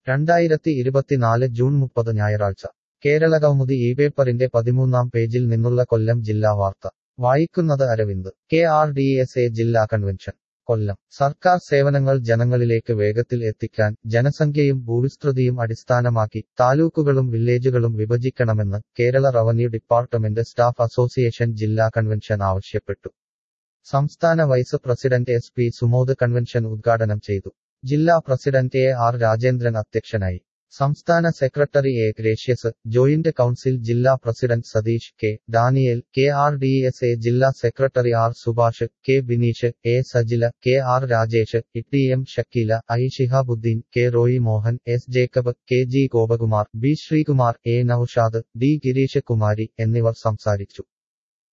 രണ്ടായിരത്തി ഇരുപത്തിനാല് ജൂൺ മുപ്പത് ഞായറാഴ്ച കേരളകൗമുദി ഈ പേപ്പറിന്റെ പതിമൂന്നാം പേജിൽ നിന്നുള്ള കൊല്ലം ജില്ലാ വാർത്ത വായിക്കുന്നത് Aravind K R D S A ജില്ലാ കൺവെൻഷൻ കൊല്ലം സർക്കാർ സേവനങ്ങൾ ജനങ്ങളിലേക്ക് വേഗത്തിൽ എത്തിക്കാൻ ജനസംഖ്യയും ഭൂവിസ്തൃതിയും അടിസ്ഥാനമാക്കി താലൂക്കുകളും വില്ലേജുകളും വിഭജിക്കണമെന്ന് Kerala revenue department staff association ജില്ലാ കൺവെൻഷൻ ആവശ്യപ്പെട്ടു സംസ്ഥാന vice president S P Sumod convention ഉദ്ഘാടനം ചെയ്തു ജില്ലാ പ്രസിഡന്റ് എ ആർ രാജേന്ദ്രൻ അധ്യക്ഷനായി സംസ്ഥാന secretary A Gracious joint council ജില്ലാ president Satheesh K Daniel K R D S A ജില്ലാ secretary R Subhash K Bineesh A Sajila K R Rajesh T M Shakeela I Shihabuddin K Roy Mohan S Jacob K G Gopakumar B Sreekumar A Noushad D Gireesh Kumari എന്നിവർ സംസാരിച്ചു